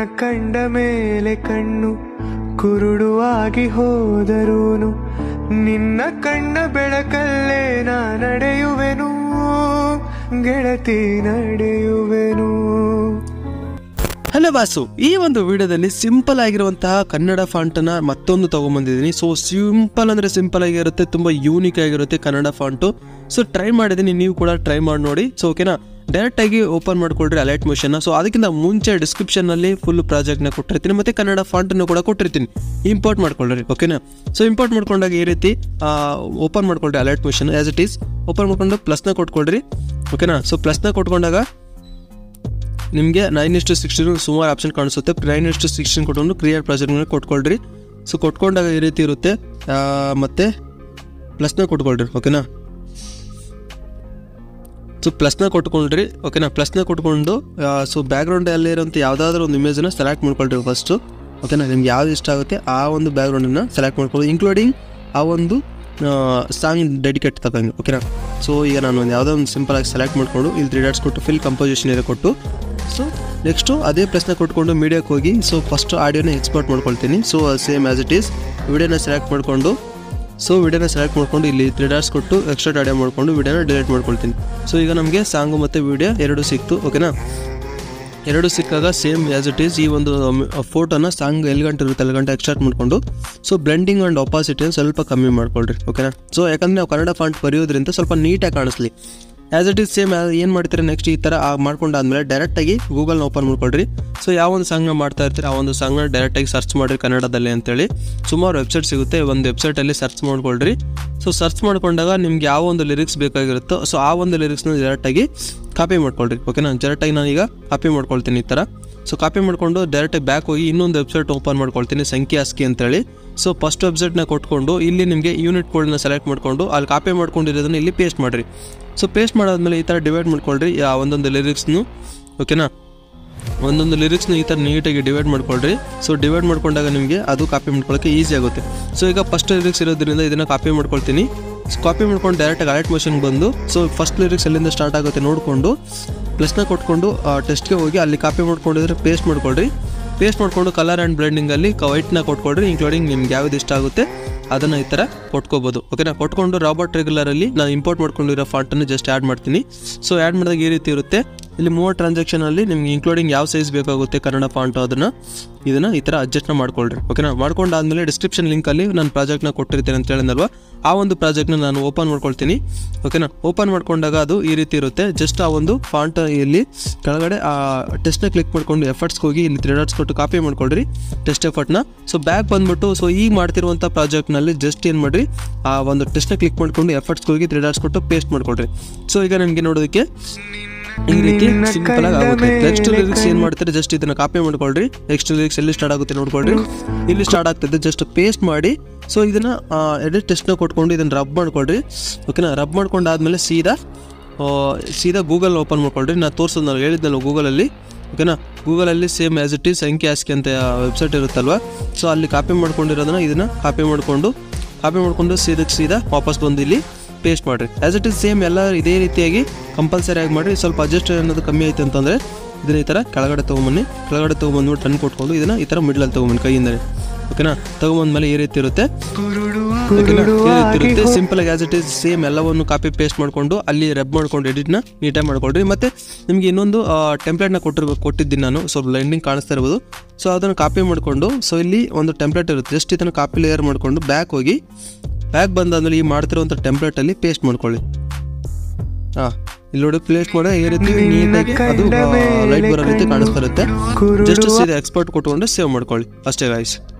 ಕಂಡ ಮೇಲೆ ಕಣ್ಣು ಕುರುಡುವಾಗಿ ಹೋದರೂನು ನಿನ್ನ ಕಣ್ಣ ಬೆಳಕಲ್ಲೇ ನಾ ನಡೆಯುವೆನು ಗೆಳತಿ ನಡೆಯುವೆನು ಹಲೋ ಬಾಸು ಈ ಒಂದು ವಿಡಿಯೋದಲ್ಲಿ ಸಿಂಪಲ್ ಆಗಿರುವಂತಹ ಕನ್ನಡ ಫಾಂಟನ್ನ ಮತ್ತೊಂದು ತಗೊಂಬಂದಿದ್ದೀನಿ ಸೊ ಸಿಂಪಲ್ ಅಂದ್ರೆ ಸಿಂಪಲ್ ಆಗಿರುತ್ತೆ ತುಂಬಾ ಯೂನಿಕ್ ಆಗಿರುತ್ತೆ ಕನ್ನಡ ಫಾಂಟು ಸೊ ಟ್ರೈ ಮಾಡಿದ್ದೀನಿ ನೀವು ಕೂಡ ಟ್ರೈ ಮಾಡಿ ನೋಡಿ ಸೊ ಓಕೆನಾ ಡೈರೆಕ್ಟ್ ಆಗಿ ಓಪನ್ ಮಾಡ್ಕೊಳ್ರಿ ಅಲರ್ಟ್ ಮೋಷನ್ ಸೊ ಅದಕ್ಕಿಂತ ಮುಂಚೆ ಡಿಸ್ಕ್ರಿಪ್ಷನ್ ನಲ್ಲಿ ಫುಲ್ ಪ್ರಾಜೆಕ್ಟ್ ನ ಕೊಟ್ಟಿರ್ತೀನಿ ಮತ್ತೆ ಕನ್ನಡ ಫಾಂಟ್ ಅನ್ನು ಕೂಡ ಕೊಟ್ಟಿರ್ತೀನಿ ಇಂಪೋರ್ಟ್ ಮಾಡ್ಕೊಳ್ರಿ ಓಕೆನಾ ಸೊ ಇಂಪೋರ್ಟ್ ಮಾಡ್ಕೊಂಡಾಗ ಈ ರೀತಿ ಓಪನ್ ಮಾಡ್ಕೊಳ್ರಿ Alight Motion as it is open ಮಾಡ್ಕೊಂಡು ಪ್ಲಸ್ನ ಕೊಟ್ಕೊಳ್ರಿ ಓಕೆನಾ ಸೊ ಪ್ಲಸ್ನ ಕೊಟ್ಕೊಂಡಾಗ ನಿಮಗೆ ನೈನ್ ಇಷ್ಟು ಸಿಕ್ಸ್ಟೀನ್ ಸುಮಾರು ಆಪ್ಷನ್ ಕಾಣಿಸುತ್ತೆ ನೈನ್ ಇಷ್ಟು ಸಿಕ್ಸ್ಟೀನ್ ಕೊಟ್ಕೊಂಡು ಕ್ರಿಯೇಟ್ ಪ್ರಾಜೆಕ್ಟ್ನ ಕೊಟ್ಕೊಳ್ರಿ ಸೊ ಕೊಟ್ಕೊಂಡಾಗ ಈ ರೀತಿ ಇರುತ್ತೆ ಆ, ಮತ್ತೆ ಪ್ಲಸ್ನ ಕೊಟ್ಕೊಳ್ರಿ ಓಕೆನಾ ಸೊ ಪ್ಲಸ್ನ ಕೊಟ್ಕೊಳ್ರಿ ಓಕೆನಾ ಪ್ಲಸ್ನ ಕೊಟ್ಕೊಂಡು ಸೊ ಬ್ಯಾಕ್ಗ್ರೌಂಡಲ್ಲಿ ಇರೋಂಥ ಯಾವುದಾದ್ರೂ ಒಂದು ಇಮೇಜನ್ನು ಸೆಲೆಕ್ಟ್ ಮಾಡ್ಕೊಳ್ರಿ ಫಸ್ಟು ಓಕೆನಾ ನಿಮ್ಗೆ ಯಾವ್ದು ಇಷ್ಟ ಆಗುತ್ತೆ ಆ ಒಂದು ಬ್ಯಾಕ್ಗ್ರೌಂಡನ್ನು ಸೆಲೆಕ್ಟ್ ಮಾಡ್ಕೊಳ್ಳಿ ಇನ್ಕ್ಲೂಡಿಂಗ್ ಆ ಒಂದು ಸಾಂಗ್ ಡೆಡಿಕೇಟ್ ತಗೊಂಡು ಓಕೆನಾ ಸೊ ಈಗ ನಾನು ಒಂದು ಯಾವುದೋ ಒಂದು ಸಿಂಪಲ್ ಆಗಿ ಸೆಲೆಕ್ಟ್ ಮಾಡಿಕೊಂಡು ಇಲ್ಲಿ ತ್ರೀ ಡಾಟ್ಸ್ ಕೊಟ್ಟು ಫಿಲ್ ಕಂಪೋಸಿಷನ್ ಏರಿಯಾ ಕೊಟ್ಟು ಸೊ ನೆಕ್ಸ್ಟು ಅದೇ ಪ್ಲಸ್ನ ಕೊಟ್ಕೊಂಡು ಮೀಡಿಯಾಕ್ಕೆ ಹೋಗಿ ಸೊ ಫಸ್ಟ್ ಆಡಿಯೋನ ಎಕ್ಸ್ಪೋರ್ಟ್ ಮಾಡ್ಕೊಳ್ತೀನಿ so same as it is ವಿಡಿಯೋನ ಸೆಲೆಕ್ಟ್ ಮಾಡಿಕೊಂಡು ಸೊ ವಿಡಿಯೋನ ಸೆಲೆಕ್ಟ್ ಮಾಡ್ಕೊಂಡು ಇಲ್ಲಿ ತ್ರೀ ಡಾಟ್ಸ್ ಕೊಟ್ಟು ಎಕ್ಸ್ಟ್ರಾ ಆಡಿಯೋ ಮಾಡಿಕೊಂಡು ವಿಡಿಯೋನ ಡಿಲೀಟ್ ಮಾಡ್ಕೊಳ್ತೀನಿ ಸೊ ಈಗ ನಮಗೆ ಸಾಂಗು ಮತ್ತು ವಿಡಿಯೋ ಎರಡು ಸಿಕ್ತು ಓಕೆನಾ ಎರಡು ಸಿಕ್ಕಾಗ ಸೇಮ್ ಆ್ಯಸ್ ಇಟ್ ಈಸ್ ಈ ಒಂದು ಫೋಟೋನ ಸಾಂಗ್ ಎಲ್ಲಿ ಗಂಟೆ ಇರುತ್ತೆ ಅಲ್ಲಿ ಗಂಟೆ ಎಕ್ಸ್ಟ್ರಾಕ್ಟ್ ಮಾಡಿಕೊಂಡು ಸೊ ಬ್ಲೆಂಡಿಂಗ್ ಆ್ಯಂಡ್ ಆಪಾಸಿಟಿಯನ್ನು ಸ್ವಲ್ಪ ಕಮ್ಮಿ ಮಾಡ್ಕೊಳ್ರಿ ಓಕೆನಾ ಸೊ ಯಾಕಂದರೆ ನಾವು ಕನ್ನಡ ಫಾಂಟ್ ಬರೆಯೋದ್ರಿಂದ ಸ್ವಲ್ಪ ನೀಟಾಗಿ ಕಾಣಿಸ್ಲಿ ಆ್ಯಸ್ ಇಟ್ ಈಸ್ ಸೇಮ್ ಏನು ಮಾಡ್ತೀರಾ ನೆಕ್ಸ್ಟ್ ಈ ಥರ ಮಾಡ್ಕೊಂಡಾದ್ಮೇಲೆ ಡೈರೆಕ್ಟಾಗಿ ಗೂಗಲ್ನ ಓಪನ್ ಮಾಡ್ಕೊಳ್ರಿ ಸೊ ಯಾವ ಒಂದು ಸಾಂಗ್ನ ಮಾಡ್ತಾ ಇರ್ತೀರಿ ಆ ಒಂದು ಸಾಂಗ್ನ ಡೈರೆಕ್ಟಾಗಿ ಸರ್ಚ್ ಮಾಡಿರಿ ಕನ್ನಡದಲ್ಲಿ ಅಂತೇಳಿ ಸುಮಾರು ವೆಬ್ಸೈಟ್ ಸಿಗುತ್ತೆ ಒಂದು ವೆಬ್ಸೈಟಲ್ಲಿ ಸರ್ಚ್ ಮಾಡ್ಕೊಳ್ರಿ ಸೊ ಸರ್ಚ್ ಮಾಡ್ಕೊಂಡಾಗ ನಿಮ್ಗೆ ಯಾವ ಒಂದು ಲಿರಿಕ್ಸ್ ಬೇಕಾಗಿರುತ್ತೋ ಸೊ ಆ ಒಂದು ಲಿರಿಕ್ಸ್ನ ಡೈರೆಕ್ಟಾಗಿ ಕಾಪಿ ಮಾಡ್ಕೊಳ್ರಿ ಓಕೆನಾ ಡೈರೆಕ್ಟಾಗಿ ನಾನೀಗ ಕಾಪಿ ಮಾಡ್ಕೊಳ್ತೀನಿ ಈ ಥರ ಸೊ ಕಾಪಿ ಮಾಡಿಕೊಂಡು ಡೈರೆಕ್ಟಾಗಿ ಬ್ಯಾಕ್ ಹೋಗಿ ಇನ್ನೊಂದು ವೆಬ್ಸೈಟ್ ಓಪನ್ ಮಾಡ್ಕೊಳ್ತೀನಿ ಸಂಖ್ಯೆ ಅಸ್ಕಿ ಅಂತೇಳಿ ಸೊ ಫಸ್ಟ್ ವೆಬ್ಸೈಟ್ನ ಕೊಟ್ಕೊಂಡು ಇಲ್ಲಿ ನಿಮಗೆ ಯೂನಿಟ್ ಕೋಡ್ನ ಸೆಲೆಕ್ಟ್ ಮಾಡಿಕೊಂಡು ಅಲ್ಲಿ ಕಾಪಿ ಮಾಡ್ಕೊಂಡಿರೋದನ್ನ ಇಲ್ಲಿ ಪೇಸ್ಟ್ ಮಾಡಿರಿ ಸೊ ಪೇಸ್ಟ್ ಮಾಡಾದ್ಮೇಲೆ ಈ ಥರ ಡಿವೈಡ್ ಮಾಡ್ಕೊಳ್ರಿ ಆ ಒಂದೊಂದು ಲಿರಿಕ್ಸ್ನು ಓಕೆನಾ ಒಂದೊಂದು ಲಿರಿಕ್ಸ್ನ ಈ ಥರ ನೀಟಾಗಿ ಡಿವೈಡ್ ಮಾಡ್ಕೊಳ್ರಿ ಸೊ ಡಿವೈಡ್ ಮಾಡ್ಕೊಂಡಾಗ ನಿಮಗೆ ಅದು ಕಾಪಿ ಮಾಡ್ಕೊಳ್ಳೋಕೆ ಈಸಿ ಆಗುತ್ತೆ ಸೊ ಈಗ ಫಸ್ಟ್ ಲಿರಿಕ್ಸ್ ಇರೋದ್ರಿಂದ ಇದನ್ನು ಕಾಪಿ ಮಾಡ್ಕೊಳ್ತೀನಿ ಕಾಪಿ ಮಾಡ್ಕೊಂಡು ಡೈರೆಕ್ಟಾಗಿ ಅಲರ್ಟ್ ಮೋಷನ್ಗೆ ಬಂದು ಸೊ ಫಸ್ಟ್ ಲಿರಿಕ್ಸ್ ಎಲ್ಲಿಂದ ಸ್ಟಾರ್ಟ್ ಆಗುತ್ತೆ ನೋಡಿಕೊಂಡು ಪ್ಲಸ್ನ ಕೊಟ್ಕೊಂಡು ಟೆಸ್ಟ್ಗೆ ಹೋಗಿ ಅಲ್ಲಿ ಕಾಪಿ ಮಾಡ್ಕೊಂಡಿದ್ರೆ ಪೇಸ್ಟ್ ಮಾಡ್ಕೊಳ್ರಿ ಪೇಸ್ಟ್ ಮಾಡಿಕೊಂಡು ಕಲರ್ ಆ್ಯಂಡ್ ಬ್ಲೆಂಡಿಂಗಲ್ಲಿ ವೈಟ್ನ ಕೊಟ್ಕೊಳ್ರಿ ಇನ್ಕ್ಲೂಡಿಂಗ್ ನಿಮ್ಗೆ ಯಾವ್ದು ಇಷ್ಟ ಆಗುತ್ತೆ ಅದನ್ನು ಈ ಥರ ಕೊಟ್ಕೋಬೋದು ಓಕೆನಾ ಕೊಟ್ಕೊಂಡು ರಾಬರ್ಟ್ ರೆಗ್ಯುಲರಲ್ಲಿ ನಾನು ಇಂಪೋರ್ಟ್ ಮಾಡ್ಕೊಂಡಿರೋ ಫಾಂಟನ್ನು ಜಸ್ಟ್ ಆ್ಯಡ್ ಮಾಡ್ತೀನಿ ಸೊ ಆ್ಯಡ್ ಮಾಡಿದಾಗ ಈ ರೀತಿ ಇರುತ್ತೆ ಇಲ್ಲಿ ಮೂವರ್ ಟ್ರಾನ್ಸಾಕ್ಷನಲ್ಲಿ ನಿಮ್ಗೆ ಇನ್ಕ್ಲೂಡಿಂಗ್ ಯಾವ ಸೈಜ್ ಬೇಕಾಗುತ್ತೆ ಕನ್ನಡ ಫಾಂಟು ಅದನ್ನು ಇದನ್ನು ಈ ಥರ ಅಡ್ಜಸ್ಟ್ನ ಮಾಡ್ಕೊಳ್ರಿ ಓಕೆನಾ ಮಾಡ್ಕೊಂಡಾದ್ಮೇಲೆ ಡಿಸ್ಕ್ರಿಪ್ಷನ್ ಲಿಂಕಲ್ಲಿ ನಾನು ಪ್ರಾಜೆಕ್ಟ್ನ ಕೊಟ್ಟಿರ್ತೇನೆ ಅಂತ ಹೇಳಿದ್ನಲ್ವ ಆ ಒಂದು ಪ್ರಾಜೆಕ್ಟ್ನ ನಾನು ಓಪನ್ ಮಾಡ್ಕೊಳ್ತೀನಿ ಓಕೆನಾ ಓಪನ್ ಮಾಡ್ಕೊಂಡಾಗ ಅದು ಈ ರೀತಿ ಇರುತ್ತೆ ಜಸ್ಟ್ ಆ ಒಂದು ಫಾಂಟ್ ಇಲ್ಲಿ ಕೆಳಗಡೆ ಆ ಟೆಸ್ಟ್ನ ಕ್ಲಿಕ್ ಮಾಡ್ಕೊಂಡು ಎಫರ್ಟ್ಸ್ಗೆ ಹೋಗಿ ಇಲ್ಲಿ ತ್ರೀ ಡಾಟ್ಸ್ ಕೊಟ್ಟು ಕಾಪಿ ಮಾಡ್ಕೊಳ್ರಿ ಟೆಸ್ಟ್ ಎಫರ್ಟ್ನ ಸೊ ಬ್ಯಾಕ್ ಬಂದ್ಬಿಟ್ಟು ಸೊ ಈಗ ಮಾಡ್ತಿರುವಂಥ ಪ್ರಾಜೆಕ್ಟ್ನಲ್ಲಿ ಜಸ್ಟ್ ಏನು ಮಾಡಿರಿ ಆ ಒಂದು ಟೆಸ್ಟ್ನ ಕ್ಲಿಕ್ ಮಾಡ್ಕೊಂಡು ಎಫರ್ಟ್ಸ್ಗೆ ಹೋಗಿ ತ್ರೀ ಡಾಟ್ಸ್ ಕೊಟ್ಟು ಪೇಸ್ಟ್ ಮಾಡ್ಕೊಳ್ರಿ ಸೊ ಈಗ ನಿಮಗೆ ನೋಡೋದಕ್ಕೆ ಈ ರೀತಿ ಸಿಂಪಲ್ ಆಗಿ ಆಗುತ್ತೆ ನೆಕ್ಸ್ಟ್ ಲಿರಿಕ್ಸ್ ಏನ್ ಮಾಡ್ತಾರೆ ಜಸ್ಟ್ ಇದನ್ನ ಕಾಪಿ ಮಾಡ್ಕೊಳ್ರಿ ನೆಕ್ಸ್ಟ್ ಲಿರಿಕ್ಸ್ ಎಲ್ಲಿ ಸ್ಟಾರ್ಟ್ ಆಗುತ್ತೆ ನೋಡ್ಕೊಳ್ರಿ ಇಲ್ಲಿ ಸ್ಟಾರ್ಟ್ ಆಗ್ತದೆ ಜಸ್ಟ್ ಪೇಸ್ಟ್ ಮಾಡಿ ಸೊ ಇದನ್ನ ಎಡಿಟ್ ಟೆಸ್ಟ್ನ ಕೊಟ್ಕೊಂಡು ಇದನ್ನ ರಬ್ ಮಾಡ್ಕೊಳ್ರಿ ಓಕೆನಾ ರಬ್ ಮಾಡ್ಕೊಂಡಾದ್ಮೇಲೆ ಸೀದಾ ಆ, ಸೀದಾ ಗೂಗಲ್ ಓಪನ್ ಮಾಡ್ಕೊಳ್ರಿ ನಾನು ತೋರಿಸೋದು ನಾನು ಹೇಳಿದ್ನಲ್ಲ ಗೂಗಲಲ್ಲಿ ಓಕೆನಾ ಗೂಗಲಲ್ಲಿ ಸೇಮ್ ಆ್ಯಸ್ ಇಟ್ ಈಸ್ ಸಂಖ್ಯೆ ಆಸ್ಕಿ ಅಂತ ವೆಬ್ಸೈಟ್ ಇರುತ್ತಲ್ವ ಸೊ ಅಲ್ಲಿ ಕಾಪಿ ಮಾಡ್ಕೊಂಡಿರೋದನ್ನ ಇದನ್ನ ಕಾಪಿ ಮಾಡಿಕೊಂಡು ಕಾಪಿ ಮಾಡಿಕೊಂಡು ಸೀದಕ್ಕೆ ಸೀದಾ ವಾಪಸ್ ಬಂದು ಇಲ್ಲಿ ಪೇಸ್ಟ್ ಮಾಡಿರಿ ಆ್ಯಸ್ ಇಟ್ ಇಸ್ ಸೇಮ್ ಎಲ್ಲ ಇದೇ ರೀತಿಯಾಗಿ ಕಂಪಲ್ಸರಿ ಆಗಿ ಮಾಡಿರಿ ಸ್ವಲ್ಪ ಅಡ್ಜಸ್ಟ್ ಅನ್ನೋದು ಕಮ್ಮಿ ಆಯ್ತು ಅಂತಂದರೆ ಇದನ್ನ ಈ ಥರ ಕೆಳಗಡೆ ತೊಗೊಂಬನ್ನಿ ಕೆಳಗಡೆ ತೊಗೊಂಬಂದ್ಬಿಟ್ಟು ಟನ್ ಕೊಟ್ಕೊಂಡು ಇದನ್ನ ಈ ಥರ ಮಿಡ್ಲಲ್ಲಿ ತೊಗೊಂಬನ್ನಿ ಕೈಯಿಂದಲೇ ಓಕೆನಾ ತೊಗೊಂಬಂದ್ಮೇಲೆ ಈ ರೀತಿ ಇರುತ್ತೆ ಓಕೆನಾ ಈ ರೀತಿ ಇರುತ್ತೆ ಸಿಂಪಲ್ ಆಗಿ ಆಸ್ ಇಟ್ ಈಸ್ ಸೇಮ್ ಎಲ್ಲವನ್ನು ಕಾಪಿ ಪೇಸ್ಟ್ ಮಾಡ್ಕೊಂಡು ಅಲ್ಲಿ ರೆಬ್ ಮಾಡ್ಕೊಂಡು ಎಡಿಟ್ನ ನೀಟಾಗಿ ಮಾಡ್ಕೊಳ್ರಿ ಮತ್ತೆ ನಿಮಗೆ ಇನ್ನೊಂದು ಟೆಂಪ್ಲೇಟ್ನ ಕೊಟ್ಟಿರ್ಬೇಕು ಕೊಟ್ಟಿದ್ದೀನಿ ನಾನು ಸ್ವಲ್ಪ ಲೈಂಡಿಂಗ್ ಕಾಣಿಸ್ತಾ ಇರ್ಬೋದು ಸೊ ಅದನ್ನು ಕಾಪಿ ಮಾಡಿಕೊಂಡು ಸೊ ಇಲ್ಲಿ ಒಂದು ಟೆಂಪ್ಲೇಟ್ ಇರುತ್ತೆ ಜಸ್ಟ್ ಇದನ್ನು ಕಾಪಿ ಲೇಯರ್ ಮಾಡಿಕೊಂಡು ಬ್ಯಾಕ್ ಹೋಗಿ ಬ್ಯಾಕ್ ಬಂದಾದ್ಮೇಲೆ ಈ ಮಾಡ್ತಿರುವಂಥ ಟೆಂಪ್ಲೇಟಲ್ಲಿ ಪೇಸ್ಟ್ ಮಾಡ್ಕೊಳ್ಳಿ ಹಾಂ ಇಲ್ಲಿ ನೋಡಿ ಪ್ಲೇಸ್ ಮಾಡಿ ಈ ರೀತಿ ನೀಟಾಗಿ ಅದು ಲೈಟ್ ಬರೋ ರೀತಿ ಕಾಣಿಸ್ತಾ ಇರುತ್ತೆ ಜಸ್ಟ್ ಸೀದಾ ಎಕ್ಸ್ಪರ್ಟ್ ಕೊಟ್ಕೊಂಡು ಸೇವ್ ಮಾಡ್ಕೊಳ್ಳಿ ಅಷ್ಟೇ ಗಾಯ್ಸ್